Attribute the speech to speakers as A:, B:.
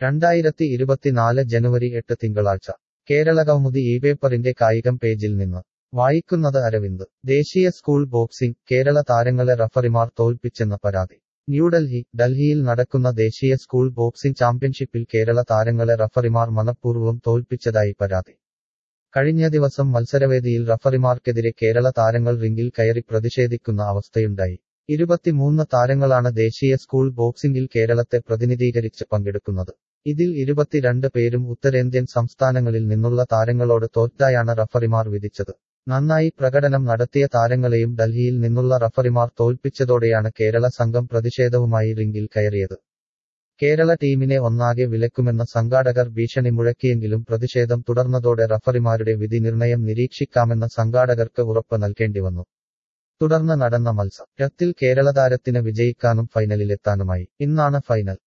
A: രണ്ടായിരത്തി ഇരുപത്തിനാല് ജനുവരി എട്ട് തിങ്കളാഴ്ച കേരളകൗമുദി ഈ പേപ്പറിന്റെ കായികം പേജിൽ നിന്ന് വായിക്കുന്നത് അരവിന്ദ് ദേശീയ സ്കൂൾ ബോക്സിംഗ് കേരള താരങ്ങളെ റഫറിമാർ തോൽപ്പിച്ചെന്ന പരാതി ന്യൂഡൽഹി ഡൽഹിയിൽ നടക്കുന്ന ദേശീയ സ്കൂൾ ബോക്സിംഗ് ചാമ്പ്യൻഷിപ്പിൽ കേരള താരങ്ങളെ റഫറിമാർ മനഃപൂർവ്വം തോൽപ്പിച്ചതായി പരാതി കഴിഞ്ഞ ദിവസം മത്സരവേദിയിൽ റഫറിമാർക്കെതിരെ കേരള താരങ്ങൾ റിംഗിൽ കയറി പ്രതിഷേധിക്കുന്ന അവസ്ഥയുണ്ടായി ഇരുപത്തിമൂന്ന് താരങ്ങളാണ് ദേശീയ സ്കൂൾ ബോക്സിംഗിൽ കേരളത്തെ പ്രതിനിധീകരിച്ച് പങ്കെടുക്കുന്നത് ഇതിൽ ഇരുപത്തിരണ്ട് പേരും ഉത്തരേന്ത്യൻ സംസ്ഥാനങ്ങളിൽ നിന്നുള്ള താരങ്ങളോട് തോറ്റായാണ് റഫറിമാർ വിധിച്ചത് നന്നായി പ്രകടനം നടത്തിയ താരങ്ങളെയും ഡൽഹിയിൽ നിന്നുള്ള റഫറിമാർ തോൽപ്പിച്ചതോടെയാണ് കേരള സംഘം പ്രതിഷേധവുമായി റിംഗിൽ കയറിയത് കേരള ടീമിനെ ഒന്നാകെ വിലക്കുമെന്ന സംഘാടകർ ഭീഷണി മുഴക്കിയെങ്കിലും പ്രതിഷേധം തുടർന്നതോടെ റഫറിമാരുടെ വിധി നിർണയം നിരീക്ഷിക്കാമെന്ന സംഘാടകർക്ക് ഉറപ്പ് നൽകേണ്ടിവന്നു തുടർന്ന് നടന്ന മത്സരത്തിൽ കേരള താരത്തിന് വിജയിക്കാനും ഫൈനലിലെത്താനുമായി ഇന്നാണ് ഫൈനൽ